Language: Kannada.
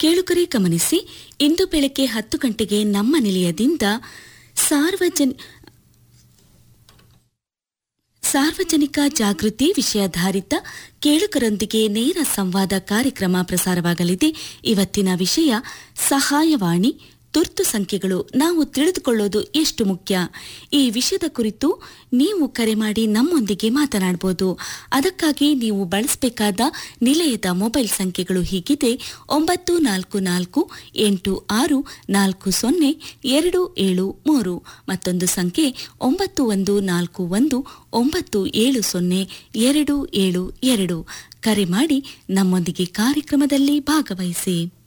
ಕೇಳುಗರೆ ಗಮನಿಸಿ ಇಂದು ಬೆಳಗ್ಗೆ ಹತ್ತು ಗಂಟೆಗೆ ನಮ್ಮ ನಿಲಯದಿಂದ ಸಾರ್ವಜನ ಸಾರ್ವಜನಿಕ ಜಾಗೃತಿ ವಿಷಯಾಧಾರಿತ ಕೇಳುಗರೊಂದಿಗೆ ನೇರ ಸಂವಾದ ಕಾರ್ಯಕ್ರಮ ಪ್ರಸಾರವಾಗಲಿದೆ ಇವತ್ತಿನ ವಿಷಯ ಸಹಾಯವಾಣಿ ತುರ್ತು ಸಂಖ್ಯೆಗಳು ನಾವು ತಿಳಿದುಕೊಳ್ಳೋದು ಎಷ್ಟು ಮುಖ್ಯ ಈ ವಿಷಯದ ಕುರಿತು ನೀವು ಕರೆ ಮಾಡಿ ನಮ್ಮೊಂದಿಗೆ ಮಾತನಾಡಬಹುದು ಅದಕ್ಕಾಗಿ ನೀವು ಬಳಸಬೇಕಾದ ನಿಲಯದ ಮೊಬೈಲ್ ಸಂಖ್ಯೆಗಳು ಹೀಗಿದೆ ಒಂಬತ್ತು ನಾಲ್ಕು ನಾಲ್ಕು ಎಂಟು ಆರು ನಾಲ್ಕು ಸೊನ್ನೆ ಎರಡು ಏಳು ಮೂರು ಮತ್ತೊಂದು ಸಂಖ್ಯೆ ಒಂಬತ್ತು ಒಂದು ನಾಲ್ಕು ಒಂದು ಒಂಬತ್ತು ಏಳು ಸೊನ್ನೆ ಎರಡು ಏಳು ಎರಡು ಕರೆ ಮಾಡಿ ನಮ್ಮೊಂದಿಗೆ ಕಾರ್ಯಕ್ರಮದಲ್ಲಿ ಭಾಗವಹಿಸಿ